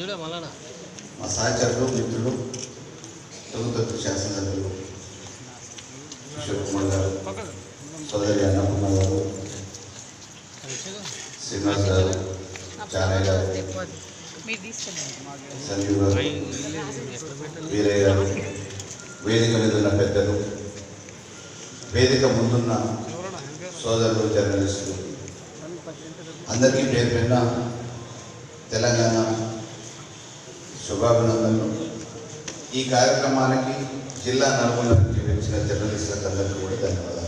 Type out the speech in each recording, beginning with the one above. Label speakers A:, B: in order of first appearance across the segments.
A: చూడే మళ్ళా
B: మా సహచరులు మిత్రులు తొమ్మిది శాసనసభ్యులు కిషోర్ కుమార్ గారు సోదరి అన్నపూర్ణ గారు శ్రీనివాస్ గారు చానయ్య గారు
C: మీరు తీసుకెళ్ళండి
B: సంజీవ్ గారు వీరయ్య గారు వేదిక మీద ఉన్న పెద్దలు వేదిక ముందున్న సోదరులు జర్నలిస్టులు అందరికీ పేరు పేరున తెలంగాణ శుభాభినందనలు ఈ కార్యక్రమానికి జిల్లా నల్గొండ నుంచి వచ్చిన జర్నలిస్టులకు అందరికీ కూడా ధన్యవాదాలు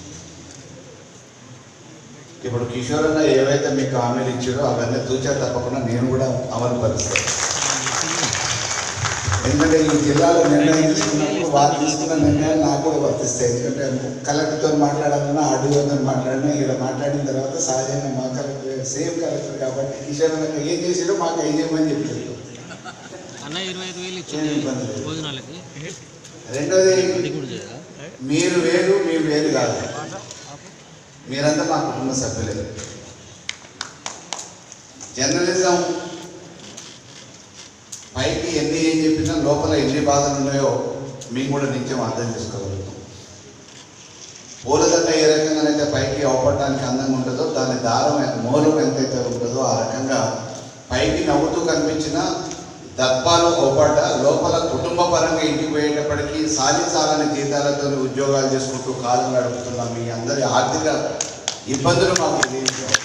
B: ఇప్పుడు కిషోర్ అన్న ఏవైతే మీకు హామీలు ఇచ్చారో అవన్నీ తూచా తప్పకుండా నేను కూడా అమలు పరుస్తాను ఎందుకంటే ఈ జిల్లాలో నిర్ణయం తీసుకున్నప్పుడు వారు తీసుకున్న నిర్ణయాలు నాకు కూడా వర్తిస్తాయి ఎందుకంటే కలెక్టర్తో మాట్లాడాలన్నా ఆర్డీఓతో మాట్లాడినా ఇక్కడ మాట్లాడిన తర్వాత సహజంగా మా కలెక్టర్ సేమ్ కలెక్టర్ కాబట్టి కిషోర్ అన్న ఏం చేసాడో మాకు ఏం చేయమని చెప్పారు
A: అన్న ఇరవై ఐదు వేలు
B: ఏం
A: ఇచ్చింది
B: ఇబ్బంది లేదు.
A: భోజనాలకి
B: రెండోది
A: అది కూడా చేయదా
B: మీరు వేరు మీరు వేరు కాదు మీరంతా మా కుటుంబ సభ్యులే జర్నలిజం పైకి ఎన్ని ఏం చెప్పినా లోపల ఎన్ని బాధలు ఉన్నాయో మేము కూడా నిత్యం అర్థం చేసుకోగలుగుతాం పూలదండ ఏ రకంగానైతే పైకి అవపడడానికి అందంగా ఉంటుందో దాని దారం ఎంత- మూలం ఎంతైతే ఉంటుందో ఆ రకంగా పైకి నవ్వుతూ కనిపించిన దర్పాలు అవపడ్డ లోపల కుటుంబ పరంగా ఇంటికి పోయేటప్పటికీ సాధించాలని జీతాలతో ఉద్యోగాలు చేసుకుంటూ కాలం గడుపుతున్న మీ అందరి ఆర్థిక ఇబ్బందులు మాకు తెలియజేయాలి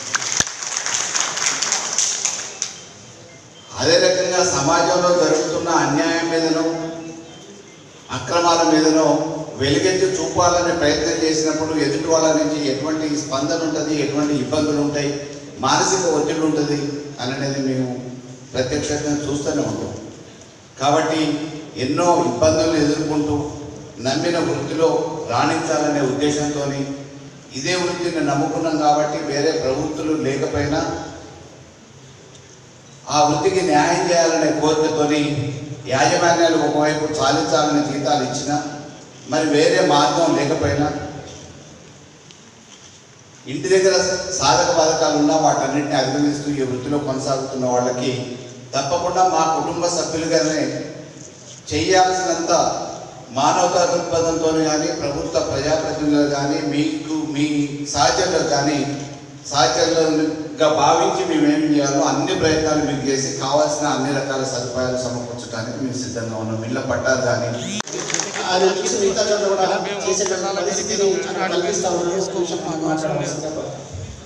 B: అదే రకంగా సమాజంలో జరుగుతున్న అన్యాయం మీదనో అక్రమాల మీదనో వెలుగెత్తి చూపాలనే ప్రయత్నం చేసినప్పుడు ఎదుటి వాళ్ళ నుంచి ఎటువంటి స్పందన ఉంటుంది ఎటువంటి ఇబ్బందులు ఉంటాయి మానసిక ఒత్తిడి ఉంటుంది అనేది మేము ప్రత్యక్షంగా చూస్తూనే ఉంటాం కాబట్టి ఎన్నో ఇబ్బందులను ఎదుర్కొంటూ నమ్మిన వృత్తిలో రాణించాలనే ఉద్దేశంతో ఇదే వృత్తిని నమ్ముకున్నాం కాబట్టి వేరే ప్రవృత్తులు లేకపోయినా ఆ వృత్తికి న్యాయం చేయాలనే కోరికతోని యాజమాన్యాలు ఒకవైపు చాలించాలనే జీతాలు ఇచ్చినా మరి వేరే మార్గం లేకపోయినా ఇంటి దగ్గర సాధక బాధకాలు ఉన్నా వాటన్నిటిని అధిగమిస్తూ ఈ వృత్తిలో కొనసాగుతున్న వాళ్ళకి తప్పకుండా మా కుటుంబ సభ్యులుగానే చేయాల్సినంత మానవతా దృక్పథంతో కానీ ప్రభుత్వ ప్రజాప్రతినిధులు కానీ మీకు మీ సహచరులకు కానీ సహచరులుగా భావించి మేము ఏం చేయాలో అన్ని ప్రయత్నాలు మీకు చేసి కావాల్సిన అన్ని రకాల సదుపాయాలు సమకూర్చడానికి మేము సిద్ధంగా ఉన్నాం ఇళ్ళ పట్టాలు కానీ
D: అది వచ్చేసి మిగతా చోట్ల కూడా చేసేటటువంటి పరిస్థితిని కల్పిస్తా ఉన్నాను కొంచెం మాట్లాడవలసిందిగా కోరుతాను.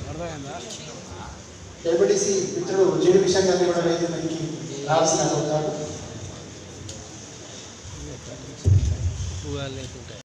D: డెప్యూటీసీ మిత్రుడు జీడి విషయం గారిని కూడా వేదికకి రావాల్సిన కోరుతాను
A: పువ్వులు లేకుంటాయి